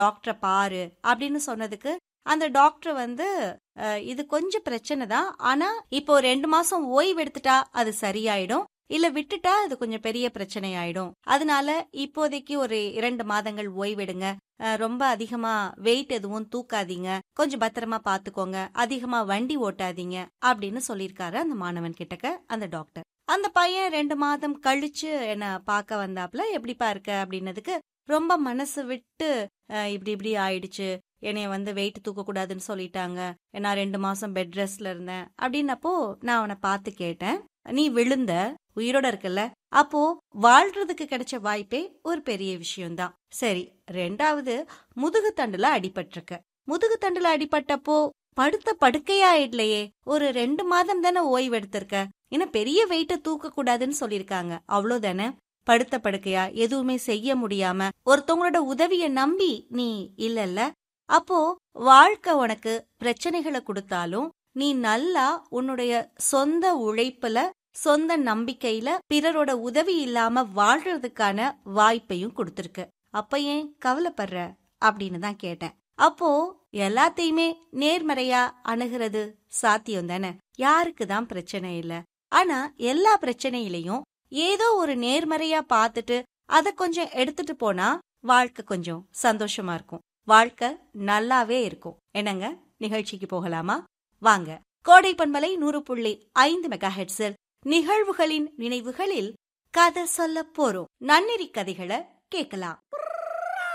டாக்டரை பாரு அப்படின்னு சொன்னதுக்கு அந்த டாக்டர் வந்து "அஹ், இது கொஞ்சம் பிரச்சனை தான் ஆனா இப்போ ரெண்டு மாசம் ஓய்வு எடுத்துட்டா அது சரியாயிடும் இல்ல விட்டுட்டா அது கொஞ்சம் பெரிய பிரச்சனை ஆயிடும் அதனால இப்போதைக்கு ஒரு இரண்டு மாதங்கள் ஓய்வெடுங்க அஹ், ரொம்ப அதிகமா வெயிட் எதுவும் தூக்காதீங்க கொஞ்சம் பத்திரமா பாத்துக்கோங்க அதிகமா வண்டி ஓட்டாதீங்க அப்படின்னு சொல்லியிருக்காரு அந்த மாணவன் கிட்டக்க அந்த டாக்டர் அந்த பையன் ரெண்டு மாதம் கழிச்சு என்ன பார்க்க வந்தாப்ல எப்படிப்பா இருக்க அப்படின்னதுக்கு ரொம்ப மனசு விட்டு அஹ், இப்படி இப்படி ஆயிடுச்சு என்னைய வந்து வெயிட் தூக்க கூடாதுன்னு சொல்லிட்டாங்க நான் ரெண்டு மாசம் பெட் ரெஸ்ட்ல இருந்தேன் அப்படின்னப்போ நான் அவனை பார்த்து கேட்டேன் நீ விழுந்த உயிரோட இருக்கல்ல அப்போ வாழ்றதுக்கு கிடைச்ச வாய்ப்பே ஒரு பெரிய விஷயம்தான் சரி ரெண்டாவது முதுகு தண்டுல அடிபட்டிருக்க முதுகு தண்டுல அடிபட்டப்போ படுத்த படுக்கையா ஆயிடலையே ஒரு ரெண்டு மாதம் தானே ஓய்வு எடுத்திருக்க இன்னும் பெரிய வெயிட்ட தூக்க கூடாதுன்னு சொல்லிருக்காங்க அவ்வளவுதானே படுத்த படுக்கையா எதுவுமே செய்ய முடியாம ஒருத்தவங்களோட உதவிய நம்பி நீ இல்லல்ல அப்போ வாழ்க்கை உனக்கு பிரச்சனைகளை கொடுத்தாலும் நீ நல்லா உன்னுடைய சொந்த உழைப்புல சொந்த நம்பிக்கையில பிறரோட உதவி இல்லாம வாழ்றதுக்கான வாய்ப்பையும் கொடுத்திருக்கு அப்ப ஏன் கவலைப்படுற அப்படின்னு தான் கேட்டேன் அப்போ எல்லாத்தையுமே நேர்மறையா அணுகிறது சாத்தியம் தானே யாருக்கு தான் பிரச்சனை இல்ல ஆனா எல்லா பிரச்சனையிலையும் ஏதோ ஒரு நேர்மறையா பார்த்துட்டு அத கொஞ்சம் எடுத்துட்டு போனா வாழ்க்கை கொஞ்சம் சந்தோஷமா இருக்கும் வாழ்க்கை நல்லாவே இருக்கும் என்னங்க நிகழ்ச்சிக்கு போகலாமா வாங்க கோடை பண்பலை நூறு புள்ளி ஐந்து மெகா ஹெட்ஸில் நிகழ்வுகளின் நினைவுகளில் கதை சொல்ல போறோம் நன்னெறி கதைகளை கேட்கலாம்